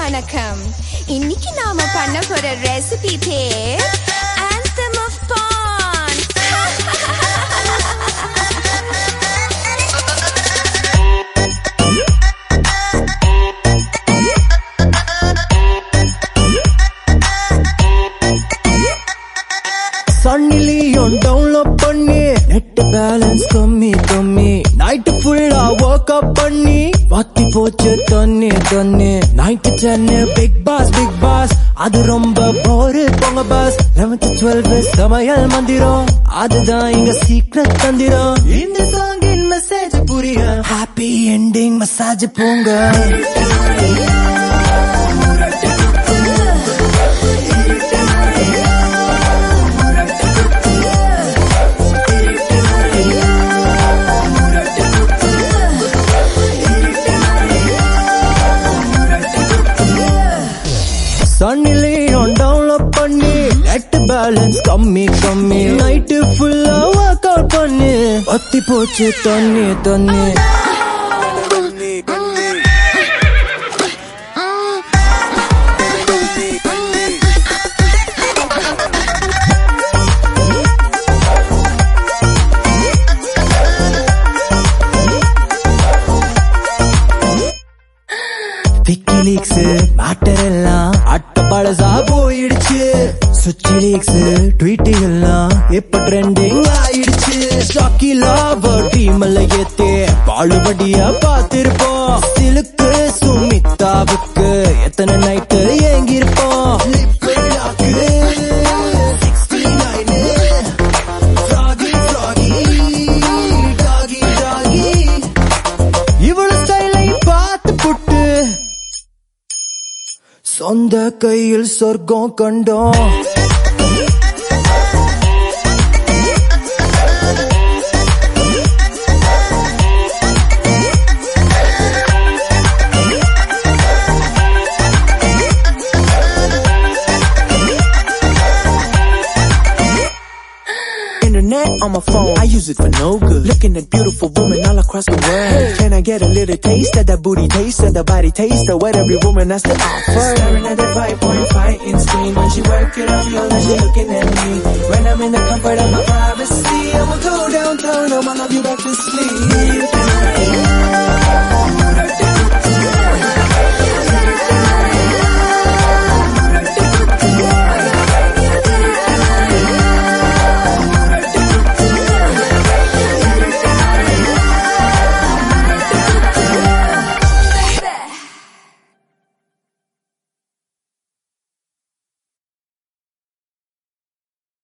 வணக்கம் இன்னைக்கு நாம பண்ண போற ரெசிபி பேர் anthem of Pond சன்னிலியும் டவுன்லோட் பண்ணி நெட் பேலன்ஸ் கம்மி கம்மி நைட்டு ஃபுல்லா ஒர்க் அப் பண்ணி வத்தி போச்சு தண்ணி தண்ணி night ten big boss big boss அது ரொம்ப போரு போங்க பாஸ் லெவன்த் டுவெல்த் சமையல் மந்திரம் அதுதான் இங்க சீக்கிரம் தந்திரம் இந்த சாங்கின் மெசேஜ் புரிய ஹாப்பி எண்டிங் மசாஜ் போங்க சன்னிலையும் டவுன்லோட் பண்ணி நெட் பேலன்ஸ் கம்மி கம்மி நைட்டு ஃபுல்லா ஒர்க் அவுட் பண்ணி பத்தி போச்சு தண்ணி தண்ணி விக்கிலீக்ஸ் மேட்டர் எல்லாம் அட்ட பழசா போயிடுச்சு சுச்சி லீக்ஸ் ட்வீட் எல்லாம் இப்ப ட்ரெண்டிங் ஆயிடுச்சு ஸ்டாக்கி லாவர் டீம்ல ஏத்தே பாழுபடியா பார்த்திருப்போம் சிலுக்கு சுமிதாவுக்கு எத்தனை நைட்டு ஏங்கிருப்போம் lip lock, 69, froggy, froggy, doggy, doggy. இவள ஸ்டைலை பார்த்து புட்டு சொந்த கையில் சொர்க்கம் கண்டோம் Internet on my phone, I use it for no good. Looking at beautiful women all across the world. Can I get a little taste of that booty taste of the body taste of what every woman has to offer? Staring at that 5.5 inch screen when she work it, I feel like she looking at me. When I'm in the comfort of my privacy, I'ma go downtown, I'ma love you back to sleep.